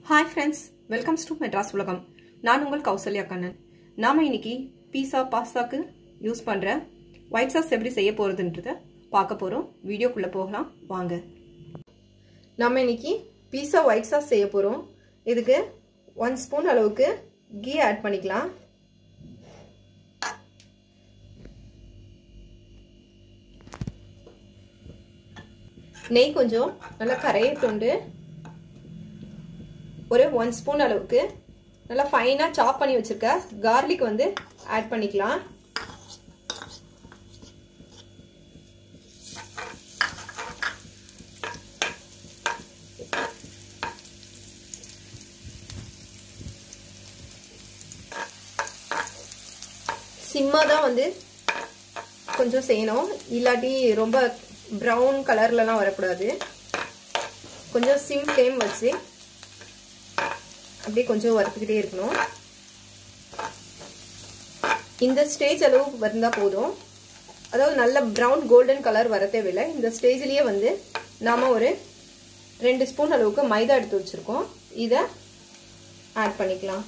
hi friends welcomes to Madras உலகம் நான் உங்கள் கௌசல்யா கண்ணன் நாம இன்னைக்கு பீஸா பாஸ்தாக்கு யூஸ் பண்ணுற ஒயிட் சாஸ் எப்படி செய்ய போகிறதுன்றத பார்க்க போகிறோம் வீடியோக்குள்ளே போகலாம் வாங்க நம்ம இன்னைக்கு பீஸா ஒயிட் சாஸ் செய்ய போகிறோம் இதுக்கு ஒன் ஸ்பூன் அளவுக்கு கீ ஆட் பண்ணிக்கலாம் நெய் கொஞ்சம் நல்லா கரையட்டுண்டு ஒரு ஒன் ஸ்பூன் அளவுக்கு நல்லா ஃபைனாக சாப் பண்ணி வச்சுருக்க கார்லிக் வந்து ஆட் பண்ணிக்கலாம் சிம்மாக தான் வந்து கொஞ்சம் செய்யணும் இல்லாட்டி ரொம்ப ப்ரௌன் கலர்லலாம் வரக்கூடாது கொஞ்சம் சிம் ஃப்ளேம் வச்சு அப்படியே கொஞ்சம் வறுத்துக்கிட்டே இருக்கணும் இந்த ஸ்டேஜ் அளவு வந்தால் போதும் அதாவது நல்ல ப்ரௌன் கோல்டன் கலர் வர தேவையில்லை இந்த ஸ்டேஜ்லேயே வந்து நாம் ஒரு ரெண்டு ஸ்பூன் அளவுக்கு மைதா எடுத்து வச்சுருக்கோம் இதை ஆட் பண்ணிக்கலாம்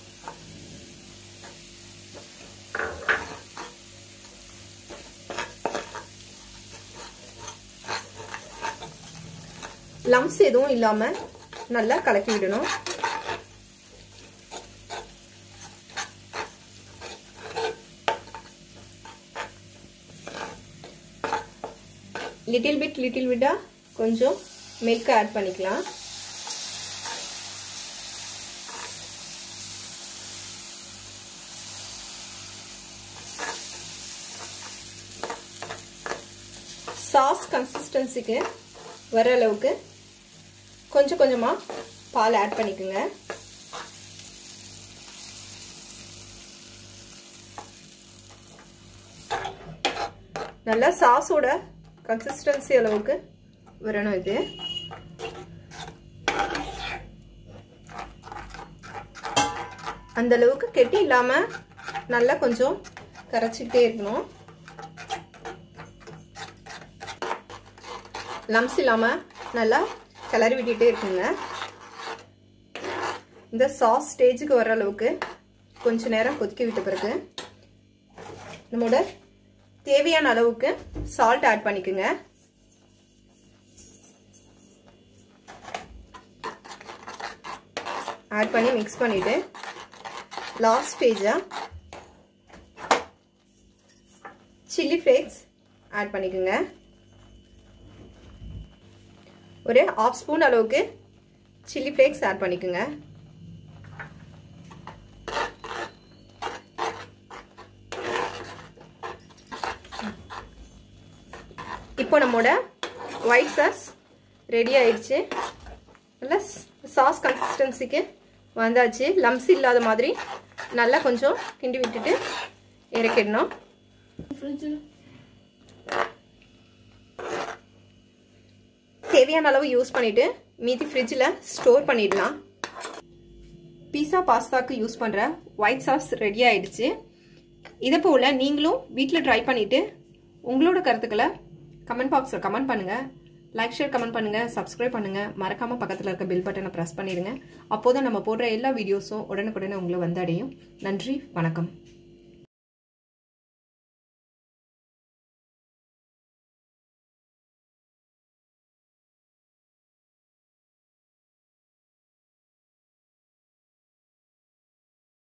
லம்ஸ் எதுவும் இல்லாமல் நல்லா கலக்கி விடணும் லிட்டில் பிட் லிட்டில் பிட்டா கொஞ்சம் மில்க் ஆட் பண்ணிக்கலாம் சாஸ் கன்சிஸ்டன்சிக்கு வர அளவுக்கு கொஞ்சம் கொஞ்சமாக பால் ஆட் பண்ணிக்கோங்க நல்லா சாஸோட கன்சிஸ்டன்சி அளவுக்கு வரணும் இது அந்த அளவுக்கு கெட்டி இல்லாமல் நல்லா கொஞ்சம் கரைச்சிக்கிட்டே இருக்கணும் லம்ஸ் இல்லாமல் நல்லா கிளறி விட்டுட்டே இருக்குங்க இந்த சாஸ் ஸ்டேஜுக்கு வர அளவுக்கு கொஞ்ச நேரம் கொதிக்க விட்ட பிறகு நம்மளோட தேவையான அளவுக்கு சால்ட் ஆட் பண்ணிக்கோங்க ஆட் பண்ணி மிக்ஸ் பண்ணிட்டு லாஸ்ட் ஸ்டேஜாக சில்லி ஃப்ளேக்ஸ் ஆட் பண்ணிக்கோங்க ஒரு ஆஃப் ஸ்பூன் அளவுக்கு சில்லி ஃப்ளேக்ஸ் ஆட் பண்ணிக்கோங்க இப்போ நம்மோட ஒயிட் சாஸ் ரெடி ஆயிடுச்சு நல்லா சாஸ் கன்சிஸ்டன்சிக்கு வந்தாச்சு லம்ஸ் இல்லாத மாதிரி நல்லா கொஞ்சம் கிண்டி விட்டுட்டு இறக்கிடணும் தேவையான அளவு யூஸ் பண்ணிவிட்டு மீதி ஃப்ரிட்ஜில் ஸ்டோர் பண்ணிடலாம் பீஸா பாஸ்தாக்கு யூஸ் பண்ணுற ஒயிட் சாஸ் ரெடி ஆயிடுச்சு இதை போல் நீங்களும் வீட்டில் ட்ரை பண்ணிவிட்டு உங்களோட கருத்துக்களை கமெண்ட் பாக்ஸில் கமெண்ட் பண்ணுங்கள் லைக் ஷேர் கமெண்ட் பண்ணுங்கள் சப்ஸ்கிரைப் பண்ணுங்கள் மறக்காமல் பக்கத்தில் இருக்க பில் பட்டனை ப்ரெஸ் பண்ணிடுங்க அப்போதான் நம்ம போடுற எல்லா வீடியோஸும் உடனுக்குடனே உங்களை வந்து அடையும் நன்றி வணக்கம்